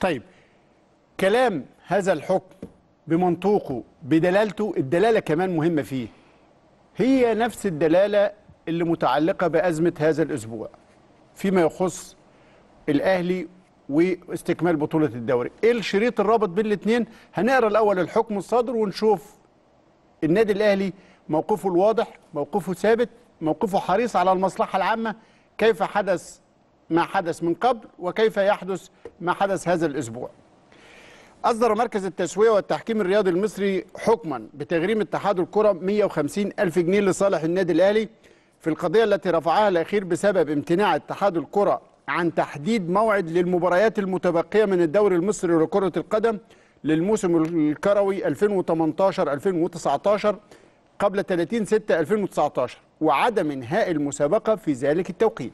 طيب كلام هذا الحكم بمنطوقه بدلالته الدلاله كمان مهمه فيه هي نفس الدلاله اللي متعلقه بازمه هذا الاسبوع فيما يخص الاهلي واستكمال بطوله الدوري ايه الشريط الرابط بين الاثنين هنقرا الاول الحكم الصادر ونشوف النادي الاهلي موقفه الواضح موقفه ثابت موقفه حريص على المصلحه العامه كيف حدث ما حدث من قبل وكيف يحدث ما حدث هذا الاسبوع أصدر مركز التسوية والتحكيم الرياضي المصري حكما بتغريم اتحاد الكرة 150 ألف جنيه لصالح النادي الأهلي في القضية التي رفعها الأخير بسبب امتناع اتحاد الكرة عن تحديد موعد للمباريات المتبقية من الدوري المصري لكرة القدم للموسم الكروي 2018-2019 قبل 30 6 2019 وعدم انهاء المسابقة في ذلك التوقيت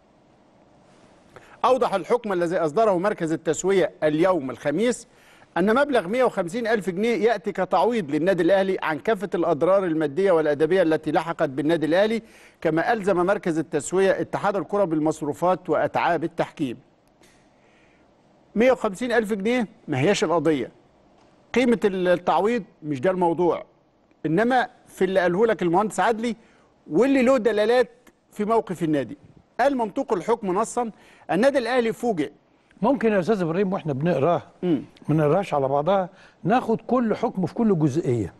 أوضح الحكم الذي أصدره مركز التسوية اليوم الخميس أن مبلغ 150 ألف جنيه يأتي كتعويض للنادي الأهلي عن كافة الأضرار المادية والأدبية التي لحقت بالنادي الأهلي كما ألزم مركز التسوية اتحاد الكرة بالمصروفات وأتعاب التحكيم 150 ألف جنيه ما هياش القضية قيمة التعويض مش ده الموضوع إنما في اللي قاله لك المهندس عدلي واللي له دلالات في موقف النادي قال منطوق الحكم نصا النادي الأهلي فوجئ ممكن يا استاذ ابراهيم واحنا بنقراه ما نقراش على بعضها ناخد كل حكم في كل جزئيه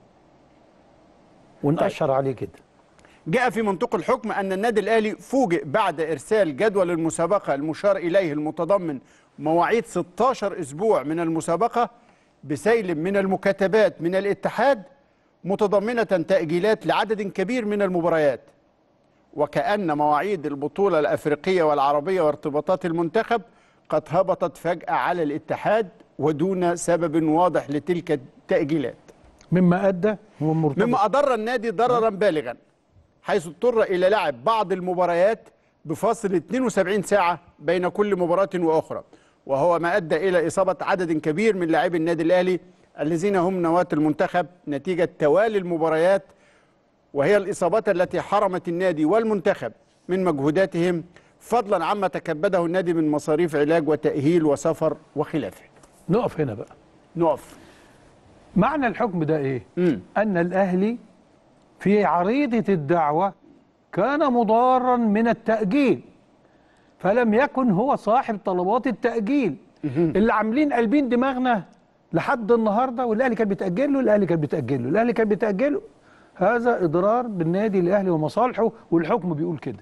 ونقشر عليه كده جاء في منطق الحكم أن النادي الأهلي فوجئ بعد إرسال جدول المسابقة المشار إليه المتضمن مواعيد 16 أسبوع من المسابقة بسيل من المكاتبات من الاتحاد متضمنة تأجيلات لعدد كبير من المباريات وكأن مواعيد البطولة الأفريقية والعربية وارتباطات المنتخب قد هبطت فجأة على الاتحاد ودون سبب واضح لتلك التأجيلات مما ادى هو مرتبط مما أضر النادي ضررا بالغا حيث اضطر إلى لعب بعض المباريات بفاصل 72 ساعة بين كل مباراة وأخرى وهو ما أدى إلى إصابة عدد كبير من لاعبي النادي الأهلي الذين هم نواة المنتخب نتيجة توالي المباريات وهي الإصابات التي حرمت النادي والمنتخب من مجهوداتهم فضلا عما تكبده النادي من مصاريف علاج وتأهيل وسفر وخلافه نقف هنا بقى نقف معنى الحكم ده ايه مم. ان الاهلي في عريضه الدعوه كان مضارا من التاجيل فلم يكن هو صاحب طلبات التاجيل اللي عاملين قلبين دماغنا لحد النهارده والاهلي كان بيتاجل له الاهلي كان بيتاجل له الاهلي كان بيتاجل له هذا اضرار بالنادي الاهلي ومصالحه والحكم بيقول كده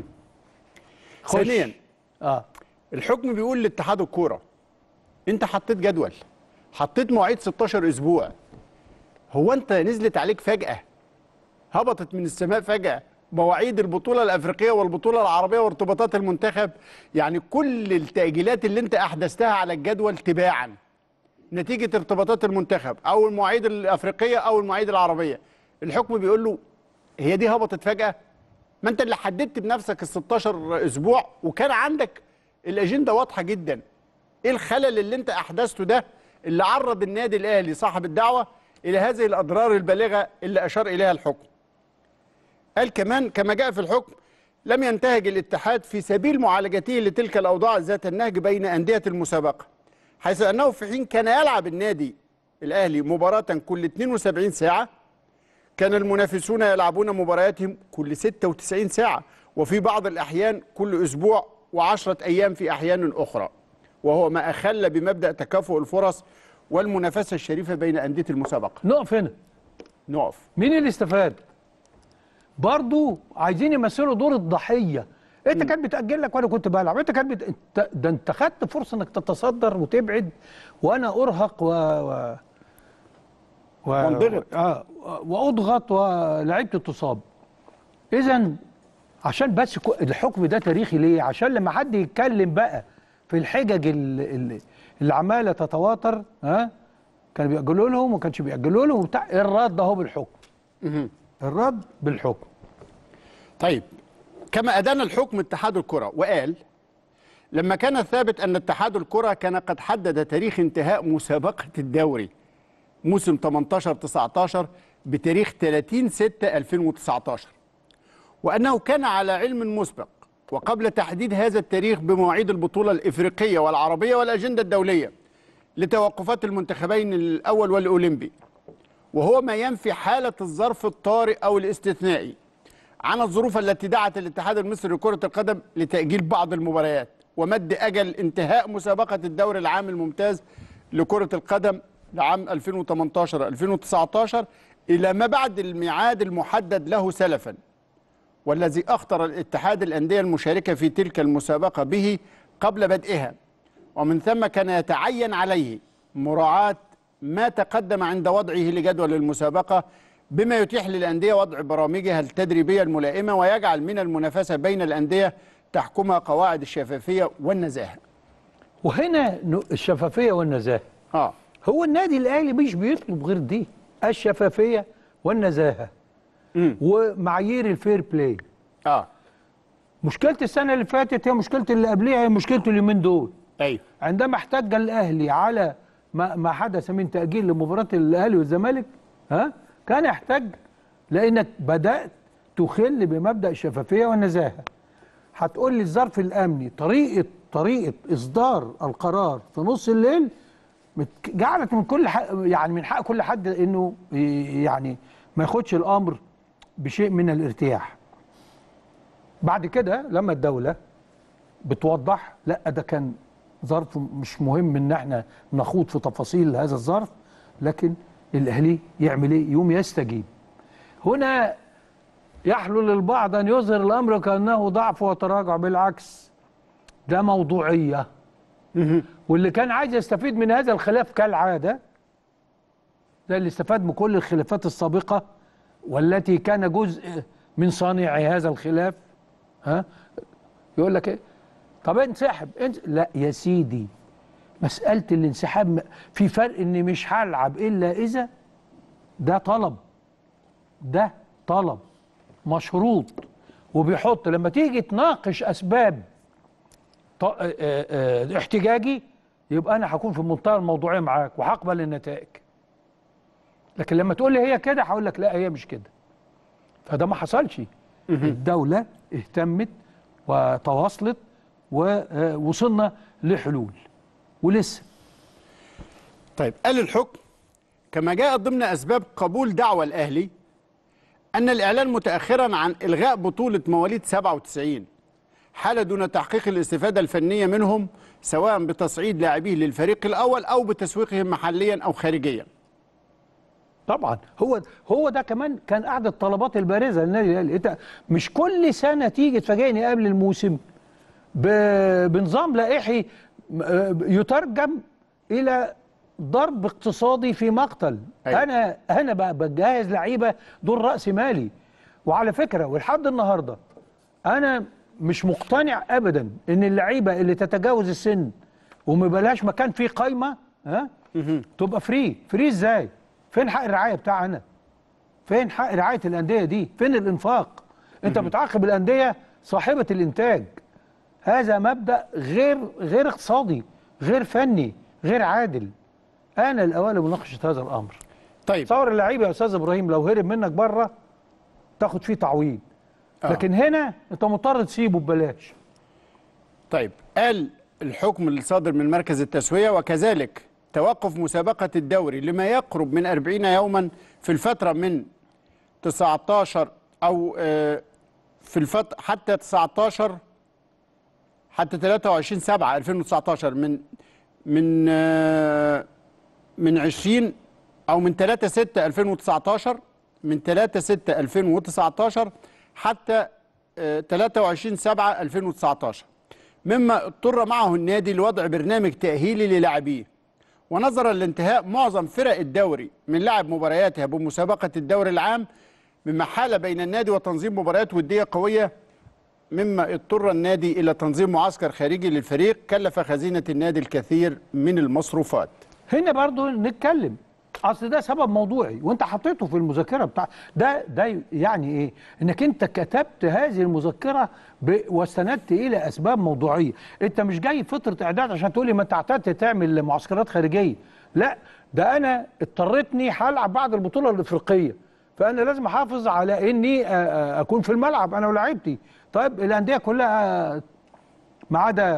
خش. ثانيا اه الحكم بيقول لاتحاد الكوره انت حطيت جدول حطيت مواعيد 16 اسبوع هو انت نزلت عليك فجاه هبطت من السماء فجاه مواعيد البطوله الافريقيه والبطوله العربيه وارتباطات المنتخب يعني كل التاجيلات اللي انت احدثتها على الجدول تباعا نتيجه ارتباطات المنتخب او المواعيد الافريقيه او المواعيد العربيه الحكم بيقول له هي دي هبطت فجاه ما انت اللي حددت بنفسك ال 16 اسبوع وكان عندك الاجنده واضحه جدا ايه الخلل اللي انت احدثته ده اللي عرض النادي الاهلي صاحب الدعوه الى هذه الاضرار البالغه اللي اشار اليها الحكم قال كمان كما جاء في الحكم لم ينتهج الاتحاد في سبيل معالجته لتلك الاوضاع ذات النهج بين انديه المسابقه حيث انه في حين كان يلعب النادي الاهلي مباراه كل 72 ساعه كان المنافسون يلعبون مبارياتهم كل 96 ساعة وفي بعض الأحيان كل أسبوع وعشرة أيام في أحيان أخرى وهو ما أخل بمبدأ تكافؤ الفرص والمنافسة الشريفة بين أندية المسابقة نقف هنا نقف مين اللي استفاد؟ برضو عايزين يمثلوا دور الضحيه انت كان بتاجل لك وانا كنت بلعب انت كان بت... انت ده انت خدت فرصه انك تتصدر وتبعد وانا ارهق و, و... و... وانضغط. اه واضغط ولعبت تصاب اذا عشان بس كو- الحكم ده تاريخي ليه عشان لما حد يتكلم بقى في الحجج ال- ال- اللي عماله تتواتر ها كانوا بيأجلوا لهم وما كانش بيأجلوا لهم وبتاع الرد اهو بالحكم الرد بالحكم طيب كما أدان الحكم اتحاد الكرة وقال لما كان ثابت أن اتحاد الكرة كان قد حدد تاريخ انتهاء مسابقة الدوري موسم 18-19 بتاريخ 30/6/2019 وأنه كان على علم مسبق وقبل تحديد هذا التاريخ بمواعيد البطولة الإفريقية والعربية والأجندة الدولية لتوقفات المنتخبين الاول والاولمبي وهو ما ينفي حاله الظرف الطارئ او الاستثنائي عن الظروف التي دعت الاتحاد المصري لكره القدم لتاجيل بعض المباريات ومد اجل انتهاء مسابقه الدوري العام الممتاز لكره القدم لعام 2018 2019 الى ما بعد الميعاد المحدد له سلفا والذي اخطر الاتحاد الانديه المشاركه في تلك المسابقه به قبل بدئها ومن ثم كان يتعين عليه مراعاه ما تقدم عند وضعه لجدول المسابقه بما يتيح للانديه وضع برامجها التدريبيه الملائمه ويجعل من المنافسه بين الانديه تحكمها قواعد الشفافيه والنزاهه. وهنا ن- الشفافيه والنزاهه اه هو النادي الاهلي مش بيطلب غير دي الشفافيه والنزاهه امم ومعايير الفير بلاي اه مشكله السنه اللي فاتت هي مشكله اللي قبلها هي مشكله اليومين دول ايوه عندما احتج الاهلي على ما, ما حدث من تاجيل لمباراه الاهلي والزمالك ها كان يحتج لانك بدات تخل بمبدا الشفافيه والنزاهه هتقول لي الظرف الامني طريقه طريقه اصدار القرار في نص الليل مت- جعلت من كل حق يعني من حق كل حد انه ي- يعني ما ياخدش الامر بشيء من الارتياح بعد كده لما الدوله بتوضح لا ده كان ظرف مش مهم ان احنا نخوض في تفاصيل هذا الظرف لكن الاهلي يعمل ايه يوم يستجيب هنا يحلو للبعض ان يظهر الامر كانه ضعف وتراجع بالعكس ده موضوعيه واللي كان عايز يستفيد من هذا الخلاف كالعاده زي اللي استفاد من كل الخلافات السابقه والتي كان جزء من صانع هذا الخلاف ها يقول لك ايه طب انسحب انس... لا يا سيدي مسألة الانسحاب م- في فرق اني مش هلعب الا اذا ده طلب ده طلب مشروط وبيحط لما تيجي تناقش اسباب ط... اه اه اه احتجاجي يبقى انا هكون في منتهى الموضوعيه معاك وهقبل النتائج لكن لما تقول لي هي كده هقول لك لا هي مش كده فده ما حصلش الدوله اهتمت وتواصلت ووصلنا لحلول ولسه طيب قال الحكم كما جاء ضمن اسباب قبول دعوى الاهلي ان الاعلان متاخرا عن الغاء بطوله مواليد 97 حال دون تحقيق الاستفاده الفنيه منهم سواء بتصعيد لاعبيه للفريق الاول او بتسويقهم محليا او خارجيا طبعا هو هو ده كمان كان احد الطلبات البارزه للنادي الاهلي انت مش كل سنه تيجي تفاجئني قبل الموسم ب- بنظام لائحي م- آه، يترجم الى ضرب اقتصادي في مقتل أيوة. انا انا ب- بجهز لعيبه دول راس مالي وعلى فكره ولحد النهارده انا مش مقتنع ابدا ان اللعيبه اللي تتجاوز السن وما بلاش مكان فيه قايمه ها تبقى فري فري ازاي فين حق الرعايه بتاعنا فين حق رعايه الانديه دي فين الانفاق انت بتعاقب الانديه صاحبه الانتاج هذا مبدا غير غير اقتصادي غير فني غير عادل انا الاوان لمناقشه هذا الامر طيب تصور اللعيب يا استاذ ابراهيم لو هرب منك بره تاخد فيه تعويض آه. لكن هنا انت مضطر تسيبه ببلاش طيب قال الحكم الصادر من مركز التسوية وكذلك توقف مسابقة الدوري لما يقرب من 40 يوما في الفترة من 19 أو آه، في الفترة حتى 19 حتى 23 7 2019 من من آه، من 20 أو من 3 6 2019 من 3 6 2019 حتى آه، 23 7 2019 مما اضطر معه النادي لوضع برنامج تأهيلي للاعبيه ونظرا لانتهاء معظم فرق الدوري من لعب مبارياتها بمسابقة الدوري العام مما حال بين النادي وتنظيم مباريات ودية قوية مما اضطر النادي إلى تنظيم معسكر خارجي للفريق كلف خزينة النادي الكثير من المصروفات هنا برضو نتكلم اصل ده سبب موضوعي وانت حطيته في المذكره بتاع ده ده يعني ايه انك انت كتبت هذه المذكره ب... واستندت الى اسباب موضوعيه انت مش جاي فتره اعداد عشان تقول لي ما انت اعتدت تعمل معسكرات خارجيه لا ده انا اضطرتني هلعب بعد البطوله الافريقيه فانا لازم احافظ على اني أ- أ- اكون في الملعب انا ولاعيبتي طيب الانديه كلها ما عدا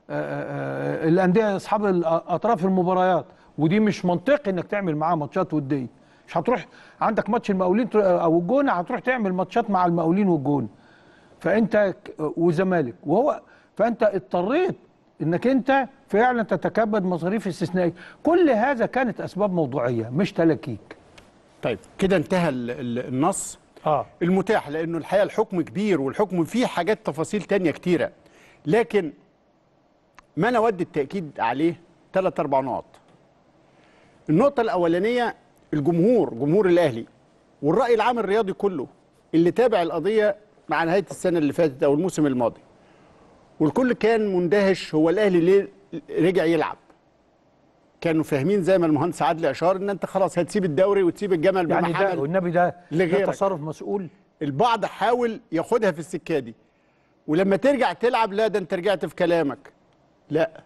آه، الانديه اصحاب ال- اطراف المباريات ودي مش منطقي انك تعمل معاه ماتشات وديه مش هتروح عندك ماتش المقاولين تر- او الجونه هتروح تعمل ماتشات مع المقاولين والجونه فانت ك- وزمالك وهو فانت اضطريت انك انت فعلا تتكبد مصاريف استثنائيه كل هذا كانت اسباب موضوعيه مش تلاكيك طيب كده انتهى ال- ال- النص اه المتاح لانه الحقيقه الحكم كبير والحكم فيه حاجات تفاصيل تانية كتيره لكن ما انا اود التاكيد عليه ثلاث اربع نقط النقطه الاولانيه الجمهور جمهور الاهلي والراي العام الرياضي كله اللي تابع القضيه مع نهايه السنه اللي فاتت او الموسم الماضي والكل كان مندهش هو الاهلي ليه رجع يلعب كانوا فاهمين زي ما المهندس عادل اشار ان انت خلاص هتسيب الدوري وتسيب الجمل يعني بما ده حمل. والنبي ده ده لغيرك. تصرف مسؤول البعض حاول ياخدها في السكه دي ولما ترجع تلعب لا ده انت رجعت في كلامك لا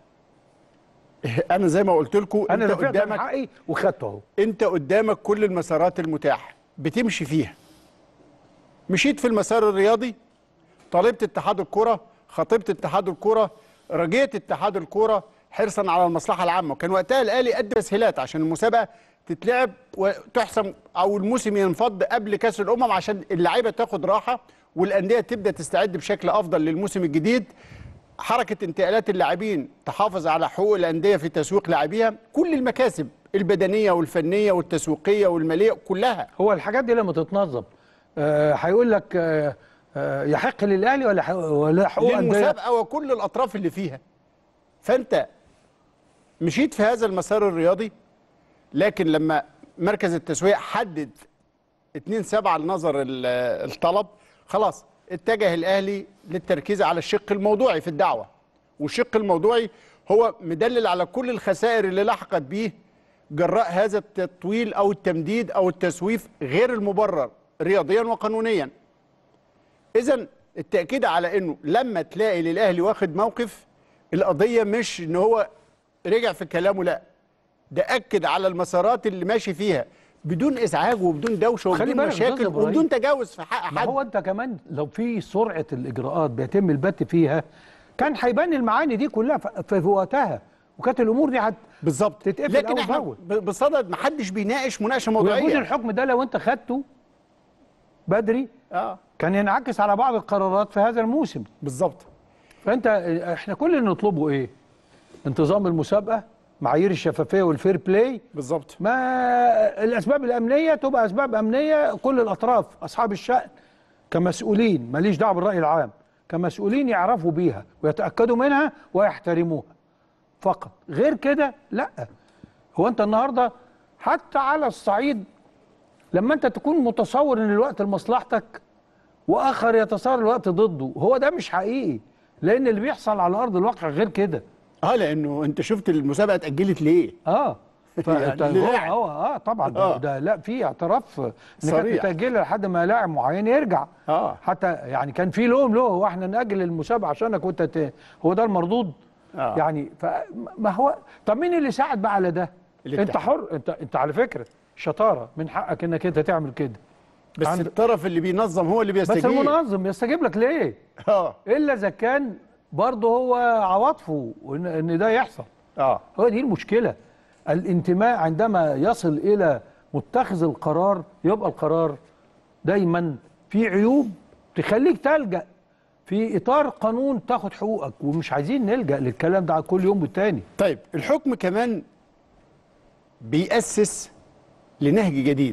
انا زي ما قلت لكم انا انت دفعت عن قدامك حقي وخدته اهو انت قدامك كل المسارات المتاحه بتمشي فيها مشيت في المسار الرياضي طالبت اتحاد الكره خاطبت اتحاد الكره رجيت اتحاد الكره حرصا على المصلحه العامه وكان وقتها الاهلي قد تسهيلات عشان المسابقه تتلعب وتحسم او الموسم ينفض قبل كاس الامم عشان اللعيبه تاخد راحه والانديه تبدا تستعد بشكل افضل للموسم الجديد حركه انتقالات اللاعبين تحافظ على حقوق الانديه في تسويق لاعبيها كل المكاسب البدنيه والفنيه والتسويقيه والماليه كلها هو الحاجات دي لما تتنظم آه، هيقول لك آه، آه، يحق للاهلي ولا حق- ولا حقوق انديه للمسابقه وكل الاطراف اللي فيها فانت مشيت في هذا المسار الرياضي لكن لما مركز التسويق حدد 2 7 لنظر ال- الطلب خلاص اتجه الاهلي للتركيز على الشق الموضوعي في الدعوه والشق الموضوعي هو مدلل على كل الخسائر اللي لحقت به جراء هذا التطويل او التمديد او التسويف غير المبرر رياضيا وقانونيا اذا التاكيد على انه لما تلاقي للاهلي واخد موقف القضيه مش ان هو رجع في كلامه لا ده اكد على المسارات اللي ماشي فيها بدون ازعاج وبدون دوشه خلي وبدون بالك يا أستاذ مشاكل إبراهيم. وبدون تجاوز في حق ما حد هو انت كمان لو في سرعه الاجراءات بيتم البت فيها كان هيبان المعاني دي كلها في في وقتها وكانت الامور دي هت بالظبط تتقفل لكن أول احنا بأول. ب- بصدد ما حدش بيناقش مناقشه ويجوز موضوعيه الحكم ده لو انت خدته بدري اه كان ينعكس على بعض القرارات في هذا الموسم بالظبط فانت احنا كل اللي نطلبه ايه انتظام المسابقه معايير الشفافيه والفير بلاي بالظبط ما الاسباب الامنيه تبقى اسباب امنيه كل الاطراف اصحاب الشان كمسؤولين ماليش دعوه بالراي العام كمسؤولين يعرفوا بيها ويتاكدوا منها ويحترموها فقط غير كده لا هو انت النهارده حتى على الصعيد لما انت تكون متصور ان الوقت لمصلحتك واخر يتصور الوقت ضده هو ده مش حقيقي لان اللي بيحصل على ارض الواقع غير كده اه لانه انت شفت المسابقه اتاجلت ليه اه فانت يعني هو لاعب. هو اه طبعا ده, آه. ده لا في اعتراف ان كانت صريح. متاجله لحد ما لاعب معين يرجع اه حتى يعني كان في لوم له هو احنا ناجل المسابقه عشانك وانت ت... هو ده المردود آه. يعني فما هو طب مين اللي ساعد بقى على ده الاتحاد. انت حر انت انت على فكره شطاره من حقك انك انت تعمل كده بس عند- الطرف اللي بينظم هو اللي بس بيستجيب المنظم يستجيب لك ليه اه الا اذا كان برضه هو عواطفه ان ان ده يحصل اه هو دي المشكلة الانتماء عندما يصل إلى متخذ القرار يبقى القرار دايما في عيوب تخليك تلجأ في إطار قانون تاخد حقوقك ومش عايزين نلجأ للكلام ده كل يوم والتاني طيب الحكم كمان بيأسس لنهج جديد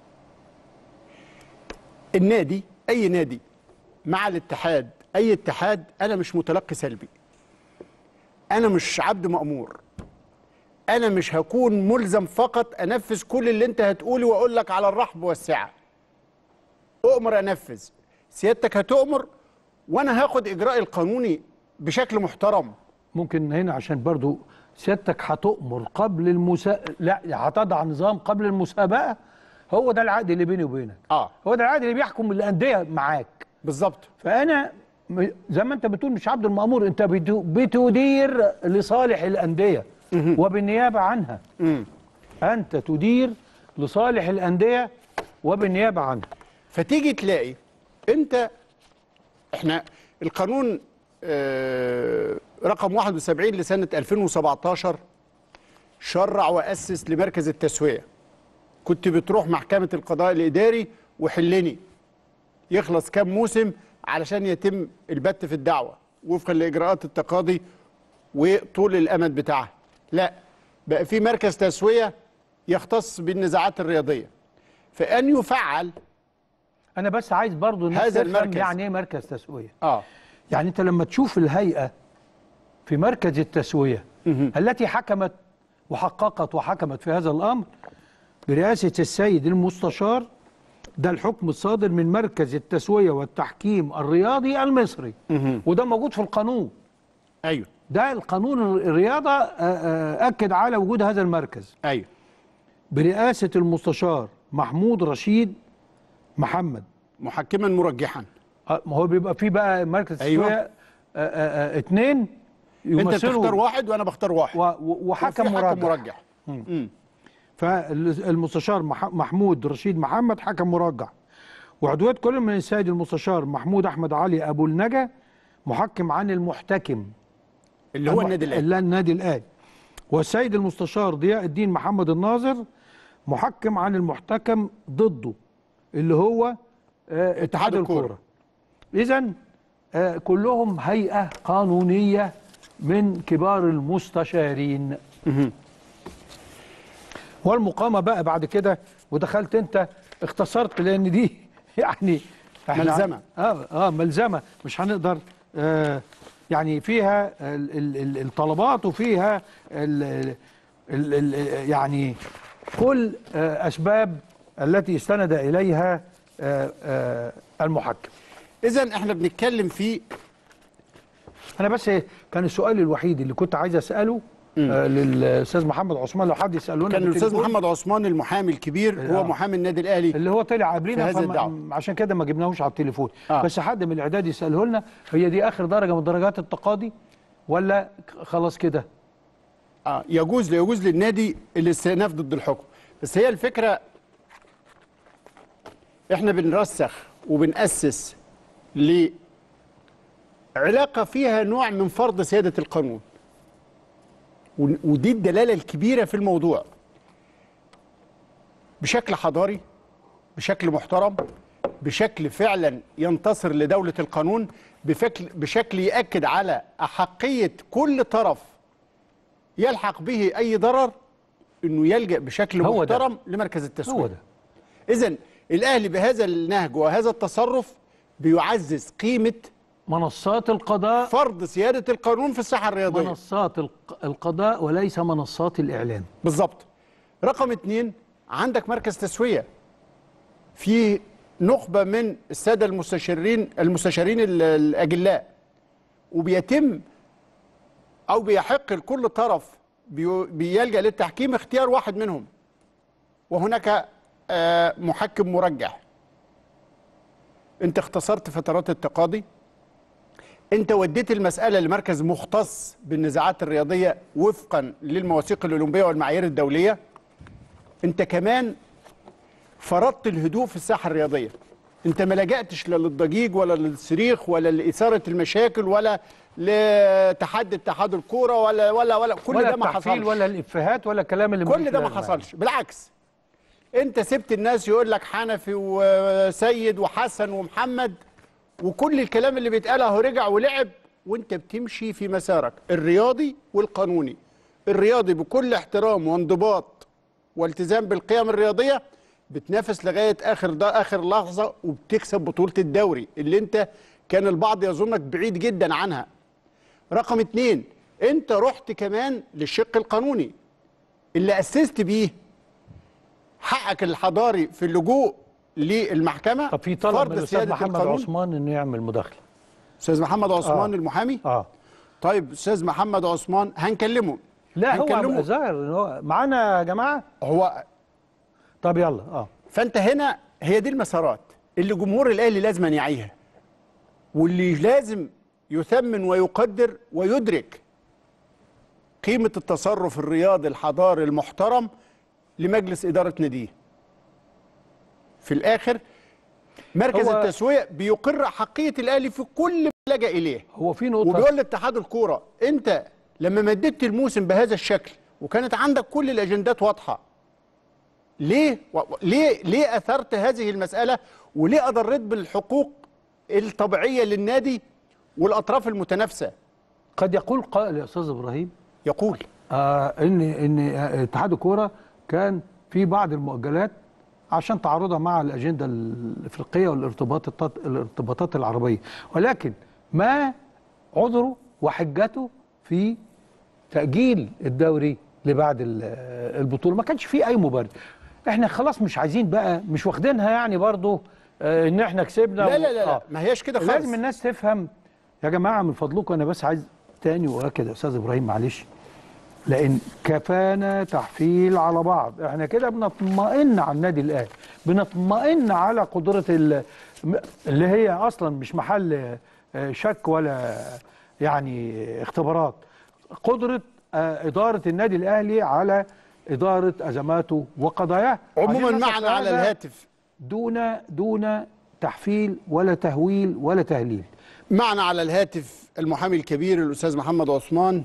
النادي أي نادي مع الاتحاد أي اتحاد أنا مش متلقي سلبي أنا مش عبد مأمور أنا مش هكون ملزم فقط أنفذ كل اللي أنت هتقولي وأقول لك على الرحب والسعة أؤمر أنفذ سيادتك هتؤمر وأنا هاخد إجراء القانوني بشكل محترم ممكن هنا عشان برضو سيادتك هتؤمر قبل المسا لا هتضع نظام قبل المسابقة هو ده العقد اللي بيني وبينك آه هو ده العقد اللي بيحكم الأندية معاك بالظبط فانا م- زي ما انت بتقول مش عبد المأمور انت بتو- بتدير لصالح الانديه وبالنيابه عنها انت تدير لصالح الانديه وبالنيابه عنها فتيجي تلاقي انت احنا القانون آه، رقم 71 لسنه 2017 شرع واسس لمركز التسويه كنت بتروح محكمه القضاء الاداري وحلني يخلص كام موسم علشان يتم البت في الدعوه وفقا لاجراءات التقاضي وطول الامد بتاعها لا بقى في مركز تسويه يختص بالنزاعات الرياضيه فان يفعل انا بس عايز برضو الناس هذا تفهم المركز. يعني ايه مركز تسويه اه يعني انت لما تشوف الهيئه في مركز التسويه التي حكمت وحققت وحكمت في هذا الامر برئاسه السيد المستشار ده الحكم الصادر من مركز التسويه والتحكيم الرياضي المصري وده موجود في القانون ايوه ده القانون الرياضه آه، آه، اكد على وجود هذا المركز ايوه برئاسه المستشار محمود رشيد محمد محكما مرجحا آه، ما هو بيبقى فيه بقى مركز أيوة. تسويه آه، آه، آه، اتنين انت يمثلوا تختار واحد وانا بختار واحد و- و- وحكم وفي مرجح مرجح مم. فالمستشار مح- محمود رشيد محمد حكم مرجح وعضوية كل من السيد المستشار محمود أحمد علي أبو النجا محكم عن المحتكم اللي هو المح- النادي الاهلي اللي النادي الأهلي والسيد المستشار ضياء الدين محمد الناظر محكم عن المحتكم ضده اللي هو آه، اتحاد الكورة. الكورة إذا كلهم هيئة قانونية من كبار المستشارين والمقامة بقى بعد كده ودخلت انت اختصرت لان دي يعني إحنا- ملزمة. اه اه ملزمة مش هنقدر آه يعني فيها ال ال ال الطلبات وفيها ال ال ال يعني كل آه اسباب التي استند اليها آه آه المحكم اذا احنا بنتكلم في انا بس كان السؤال الوحيد اللي كنت عايز اساله آه للاستاذ محمد عثمان لو حد يساله لنا كان الاستاذ بالتليفون، محمد عثمان المحامي الكبير آه. هو محامي النادي الاهلي اللي هو طلع قبلنا في هذه فما- الدعوة. عشان كده ما جبناهوش على التليفون آه. بس حد من الاعداد يساله لنا هي دي اخر درجه من درجات التقاضي ولا خلاص كده اه يجوز يجوز للنادي الاستئناف ضد الحكم بس هي الفكره احنا بنرسخ وبنأسس لعلاقه فيها نوع من فرض سياده القانون ون- ودي الدلاله الكبيره في الموضوع بشكل حضاري بشكل محترم بشكل فعلا ينتصر لدوله القانون بشكل بشكل ياكد على احقيه كل طرف يلحق به اي ضرر انه يلجا بشكل هو ده. محترم لمركز التسويه هو ده اذا الاهلي بهذا النهج وهذا التصرف بيعزز قيمه منصات القضاء فرض سياده القانون في الساحه الرياضيه منصات الق- القضاء وليس منصات الاعلام بالظبط رقم اتنين عندك مركز تسويه في نخبه من الساده المستشارين المستشارين ال- الاجلاء وبيتم او بيحق لكل طرف بي- بيلجا للتحكيم اختيار واحد منهم وهناك آه، محكم مرجح انت اختصرت فترات التقاضي انت وديت المساله لمركز مختص بالنزاعات الرياضيه وفقا للمواثيق الاولمبيه والمعايير الدوليه انت كمان فرضت الهدوء في الساحه الرياضيه انت ما لجأتش لا للضجيج ولا للصريخ ولا لاثاره المشاكل ولا لتحدي اتحاد الكوره ولا ولا ولا كل ولا ده ما التحفيل حصلش ولا الافيهات ولا الكلام اللي كل ملوش ده ما لازمة. حصلش بالعكس انت سبت الناس يقول لك حنفي وسيد وحسن ومحمد وكل الكلام اللي بيتقال اهو رجع ولعب وانت بتمشي في مسارك الرياضي والقانوني الرياضي بكل احترام وانضباط والتزام بالقيم الرياضيه بتنافس لغايه اخر ده اخر لحظه وبتكسب بطوله الدوري اللي انت كان البعض يظنك بعيد جدا عنها رقم اتنين انت رحت كمان للشق القانوني اللي اسست بيه حقك الحضاري في اللجوء للمحكمه طب في طلب فرض من الاستاذ سيادة محمد القانون. عثمان انه يعمل مداخله استاذ محمد عثمان آه. المحامي اه طيب استاذ محمد عثمان هنكلمه لا هو هنكلمه. ظاهر إن هو معانا يا جماعه هو طب يلا اه فانت هنا هي دي المسارات اللي جمهور الاهلي لازم يعيها واللي لازم يثمن ويقدر ويدرك قيمه التصرف الرياضي الحضاري المحترم لمجلس اداره ناديه في الاخر مركز هو- التسويه بيقر حقيه الاهلي في كل لجأ اليه هو في نقطه وبيقول لاتحاد الكوره انت لما مددت الموسم بهذا الشكل وكانت عندك كل الاجندات واضحه ليه و... ليه ليه اثرت هذه المساله وليه اضريت بالحقوق الطبيعيه للنادي والاطراف المتنافسه قد يقول قائل يا استاذ ابراهيم يقول آه ان ان آه، اتحاد الكوره كان في بعض المؤجلات عشان تعارضها مع الاجنده الافريقيه والارتباطات الارتباطات العربيه ولكن ما عذره وحجته في تاجيل الدوري لبعد ال- آه، البطوله ما كانش فيه اي مبرر احنا خلاص مش عايزين بقى مش واخدينها يعني برضو آه ان احنا كسبنا لا و- لا لا, لا. آه. ما هياش كده خالص لازم الناس تفهم يا جماعه من فضلكم انا بس عايز تاني واكد يا استاذ ابراهيم معلش لان كفانا تحفيل على بعض احنا كده بنطمئن على النادي الاهلي بنطمئن على قدره ال- اللي هي اصلا مش محل آه، شك ولا يعني اختبارات قدره آه، اداره النادي الاهلي على اداره ازماته وقضاياه عموما عايزين معنا نصل على هذا الهاتف دون دون تحفيل ولا تهويل ولا تهليل معنا على الهاتف المحامي الكبير الاستاذ محمد عثمان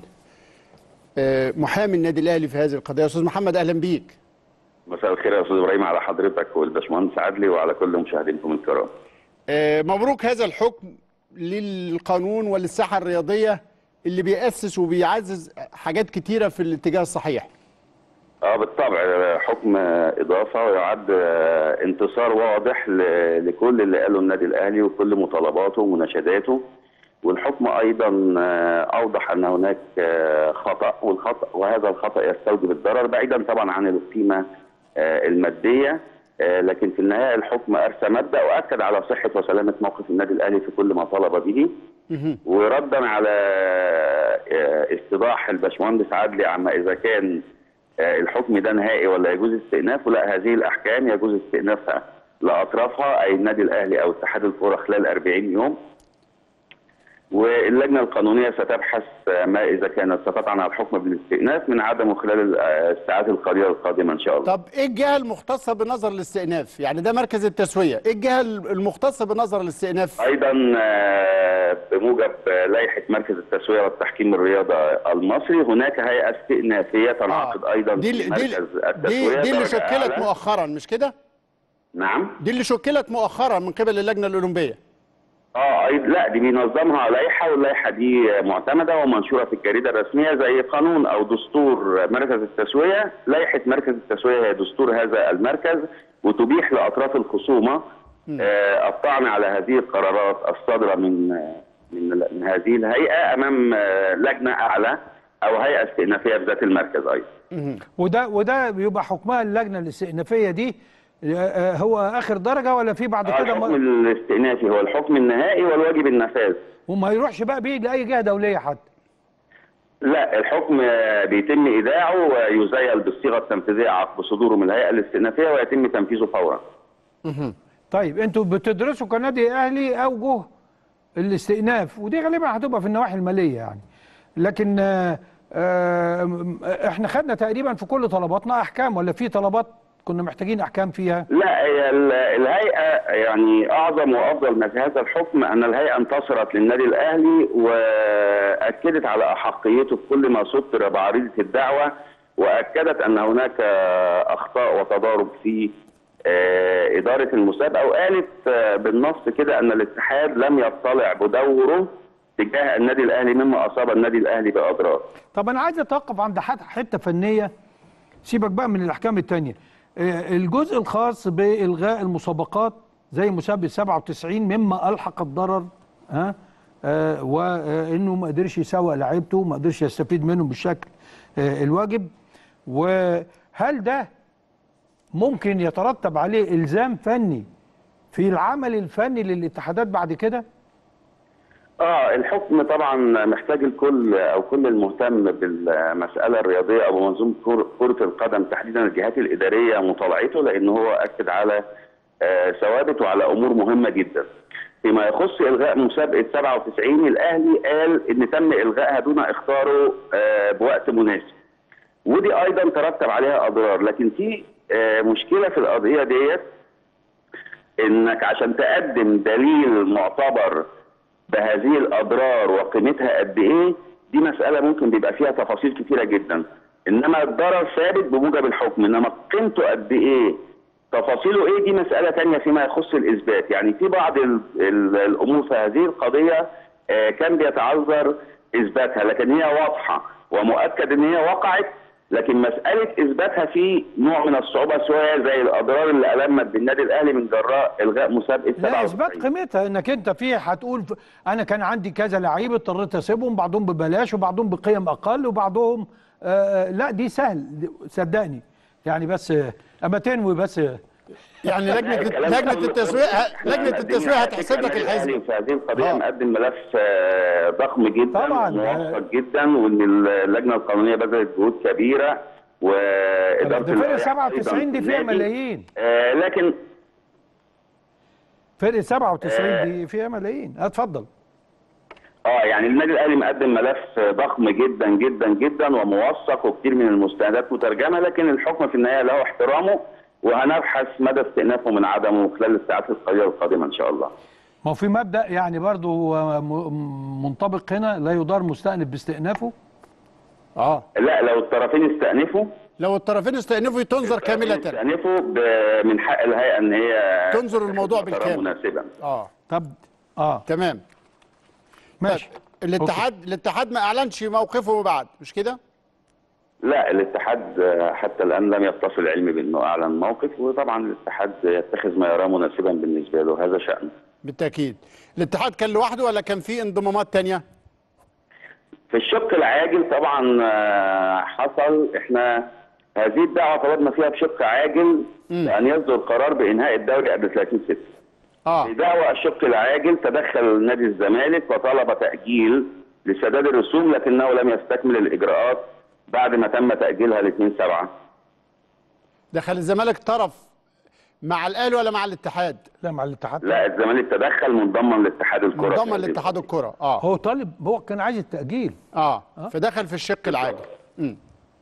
آه، محامي النادي الاهلي في هذه القضيه استاذ محمد اهلا بيك مساء الخير يا استاذ ابراهيم على حضرتك والباشمهندس عدلي وعلى كل مشاهدينكم الكرام. آه، مبروك هذا الحكم للقانون وللساحه الرياضيه اللي بيأسس وبيعزز حاجات كتيره في الاتجاه الصحيح اه بالطبع آه، حكم آه، اضافه ويعد آه، انتصار واضح ل- لكل اللي قاله النادي الاهلي وكل مطالباته ومناشداته والحكم ايضا آه، اوضح ان هناك آه، خطا والخطا وهذا الخطا يستوجب الضرر بعيدا طبعا عن القيمه آه، الماديه آه، لكن في النهايه الحكم ارسى مبدا واكد على صحه وسلامه موقف النادي الاهلي في كل ما طالب به وردا على آه، استيضاح الباشمهندس عدلي عما اذا كان آه، الحكم ده نهائي ولا يجوز استئنافه لا هذه الاحكام يجوز استئنافها لاطرافها اي النادي الاهلي او اتحاد الكره خلال 40 يوم واللجنه القانونيه ستبحث آه، ما اذا كانت ستطعن على الحكم بالاستئناف من عدمه خلال آه، الساعات القليله القادمه ان شاء الله. طب ايه الجهه المختصه بنظر الاستئناف يعني ده مركز التسويه ايه الجهه المختصه بنظر الاستئناف ايضا آه، بموجب آه، لائحه مركز التسويه والتحكيم الرياضه المصري هناك هيئه استئنافيه تنعقد ايضا دي في اللي- مركز دي التسويه دي, دي اللي درجة شكلت أعلى. مؤخرا مش كده نعم دي اللي شكلت مؤخرا من قبل اللجنه الاولمبيه اه أيضا لا دي بينظمها لائحه واللائحه دي معتمده ومنشوره في الجريده الرسميه زي قانون او دستور مركز التسويه لائحه مركز التسويه هي دستور هذا المركز وتبيح لاطراف الخصومه آه، الطعن على هذه القرارات الصادره من آه، من من هذه الهيئه امام آه، لجنه اعلى او هيئه استئنافيه بذات المركز ايضا وده وده بيبقى حكمها اللجنه الاستئنافيه دي آه، آه، هو اخر درجه ولا في بعد آه، كده الحكم ما الاستئنافي هو الحكم النهائي والواجب النفاذ وما يروحش بقى بيه لاي جهه دوليه حتى لا الحكم آه، بيتم ايداعه ويزيل بالصيغه التنفيذيه عقب صدوره من الهيئه الاستئنافيه ويتم تنفيذه فورا. طيب انتوا بتدرسوا كنادي اهلي اوجه الاستئناف ودي غالبا هتبقى في النواحي الماليه يعني لكن آه، آه، احنا خدنا تقريبا في كل طلباتنا احكام ولا في طلبات كنا محتاجين احكام فيها لا هي ال- الهيئه يعني اعظم وافضل ما في هذا الحكم ان الهيئه انتصرت للنادي الاهلي واكدت على احقيته في كل ما سطر بعريضه الدعوه واكدت ان هناك آه، اخطاء وتضارب في آه، اداره المسابقه وقالت آه، بالنص كده ان الاتحاد لم يطلع بدوره تجاه النادي الاهلي مما اصاب النادي الاهلي باضرار. طب انا عايز اتوقف عند حت- حته فنيه سيبك بقى من الاحكام التانية آه، الجزء الخاص بالغاء المسابقات زي مسابقه 97 مما الحق الضرر ها آه، وانه ما قدرش يسوق لعيبته وما قدرش يستفيد منهم بالشكل آه، الواجب وهل ده ممكن يترتب عليه الزام فني في العمل الفني للاتحادات بعد كده اه الحكم طبعا محتاج الكل او كل المهتم بالمساله الرياضيه او بمنظومه كر- كره القدم تحديدا الجهات الاداريه مطالعته لان هو اكد على آه، ثوابت وعلى امور مهمه جدا. فيما يخص الغاء مسابقه 97 الاهلي قال ان تم الغائها دون اختاره آه، بوقت مناسب. ودي ايضا ترتب عليها اضرار لكن في آه، مشكله في القضيه ديت انك عشان تقدم دليل معتبر بهذه الاضرار وقيمتها قد ايه دي مساله ممكن بيبقى فيها تفاصيل كتيره جدا انما الضرر ثابت بموجب الحكم انما قيمته قد ايه تفاصيله ايه دي مساله تانية فيما يخص الاثبات يعني في بعض ال ال الامور في هذه القضيه آه، كان بيتعذر اثباتها لكن هي واضحه ومؤكد ان هي وقعت لكن مساله اثباتها في نوع من الصعوبه شويه زي الاضرار اللي المت بالنادي الاهلي من جراء الغاء مسابقه لا اثبات 97. قيمتها انك انت في هتقول ف- انا كان عندي كذا لعيب اضطريت اسيبهم بعضهم ببلاش وبعضهم بقيم اقل وبعضهم آه لا دي سهل دي- صدقني يعني بس آه، اما تنوي بس آه، يعني لجنه الكلام لجنه ده التسويق إحنا لجنه مقدمين التسويق على هتحسب فكرة لك النادي الأهلي الحسبه في هذه القضيه آه. مقدم ملف آه، ضخم جدا طبعاً. وموفق جدا وان اللجنه القانونيه بذلت جهود كبيره واداره ده فرق اللوائح 97 أيضاً دي في فيها النادي. ملايين آه، لكن فرق 97 دي فيها ملايين اتفضل اه يعني النادي الاهلي مقدم ملف ضخم جدا جدا جدا وموثق وكثير من المستندات مترجمه لكن الحكم في النهايه له احترامه وهنبحث مدى استئنافه من عدمه خلال الساعات القليله القادمه ان شاء الله. ما هو في مبدا يعني برضه هو م- منطبق هنا لا يضار مستأنف باستئنافه اه لا لو الطرفين استأنفوا لو الطرفين استأنفوا تنظر كامله استأنفوا ب- من حق الهيئه ان هي تنظر الموضوع قرار بالكامل. مناسبا. اه طب اه تمام ماشي طيب الاتحاد الاتحاد ما اعلنش موقفه بعد مش كده لا الاتحاد آه، حتى الان لم يتصل علمي بانه اعلن موقف وطبعا الاتحاد يتخذ ما يراه مناسبا بالنسبه له هذا شأنه. بالتاكيد الاتحاد كان لوحده ولا كان في انضمامات تانية في الشق العاجل طبعا آه، حصل احنا هذه الدعوه طلبنا فيها بشق عاجل ان يصدر قرار بانهاء الدوري قبل 30 6 اه في دعوى الشق العاجل تدخل نادي الزمالك وطلب تاجيل لسداد الرسوم لكنه لم يستكمل الاجراءات بعد ما تم تاجيلها ل 2 7 دخل الزمالك طرف مع الاهلي ولا مع الاتحاد لا مع الاتحاد لا الزمالك تدخل منضما لاتحاد الكره منضم لاتحاد الكره اه هو طالب هو كان عايز التأجيل اه فدخل في الشق العاجل مم.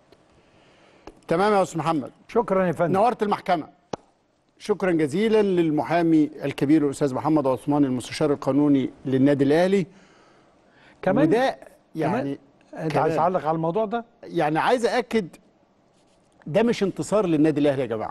تمام يا استاذ محمد شكرا يا فندم نورت المحكمه شكرا جزيلا للمحامي الكبير الاستاذ محمد عثمان المستشار القانوني للنادي الاهلي كمان وده يعني انت عايز كمان. تعلق على الموضوع ده يعني عايز اكد ده مش انتصار للنادي الاهلي يا جماعه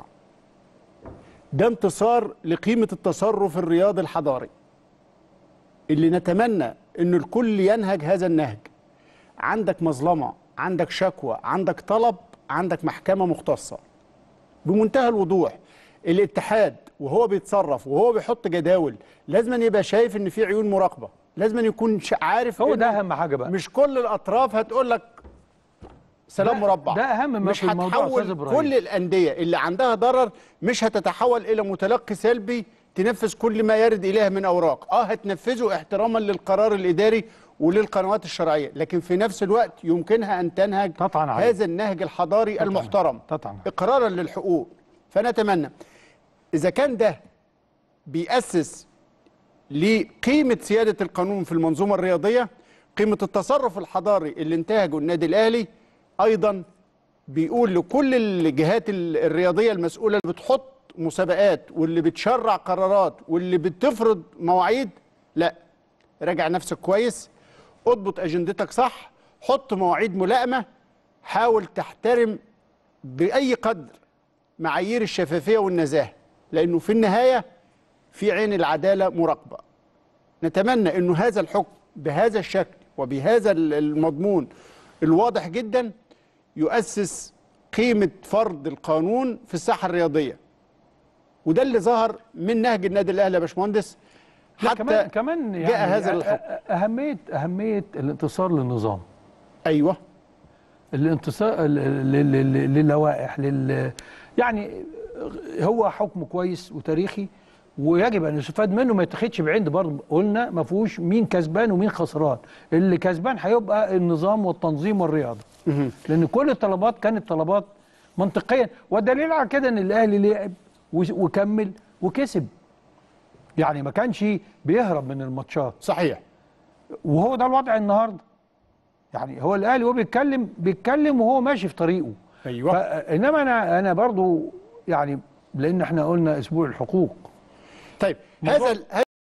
ده انتصار لقيمه التصرف الرياضي الحضاري اللي نتمنى ان الكل ينهج هذا النهج عندك مظلمه عندك شكوى عندك طلب عندك محكمه مختصه بمنتهى الوضوح الاتحاد وهو بيتصرف وهو بيحط جداول لازم أن يبقى شايف ان في عيون مراقبه لازم أن يكون ش- عارف هو إن ده اهم حاجه بقى مش كل الاطراف هتقول لك سلام ده- مربع ده أهم ما مش في الموضوع يا أستاذ هتحول إبراهيم. كل الانديه اللي عندها ضرر مش هتتحول الى متلقي سلبي تنفذ كل ما يرد اليها من اوراق اه هتنفذه احتراما للقرار الاداري وللقنوات الشرعيه لكن في نفس الوقت يمكنها ان تنهج تطعن عليه. هذا النهج الحضاري المحترم تطعن عليه. اقرارا للحقوق فنتمنى اذا كان ده بيأسس لقيمة سيادة القانون في المنظومة الرياضية قيمة التصرف الحضاري اللي انتهجه النادي الأهلي أيضا بيقول لكل الجهات ال- الرياضية المسؤولة اللي بتحط مسابقات واللي بتشرع قرارات واللي بتفرض مواعيد لا راجع نفسك كويس اضبط أجندتك صح حط مواعيد ملائمة حاول تحترم بأي قدر معايير الشفافية والنزاهة لأنه في النهاية في عين العدالة مراقبة نتمنى أنه هذا الحكم بهذا الشكل وبهذا ال- المضمون الواضح جدا يؤسس قيمة فرض القانون في الساحة الرياضية وده اللي ظهر من نهج النادي الأهلي يا باشمهندس لا حتى كمان كمان يعني جاء هذا أ- الحكم أ- اهميه اهميه الانتصار للنظام أيوه الانتصار ل- ل- ل- للوائح لل يعني هو حكم كويس وتاريخي ويجب ان يستفاد منه ما يتاخدش بعند برضه قلنا ما فيهوش مين كسبان ومين خسران اللي كسبان هيبقى النظام والتنظيم والرياضه لان كل الطلبات كانت طلبات منطقيا والدليل على كده ان الاهلي لعب وس- وكمل وكسب يعني ما كانش بيهرب من الماتشات صحيح وهو ده الوضع النهارده يعني هو الاهلي وهو بيتكلم بيتكلم وهو ماشي في طريقه أيوه فا- انما انا انا برضو يعني لان احنا قلنا اسبوع الحقوق طيب موضوع- هذا ال-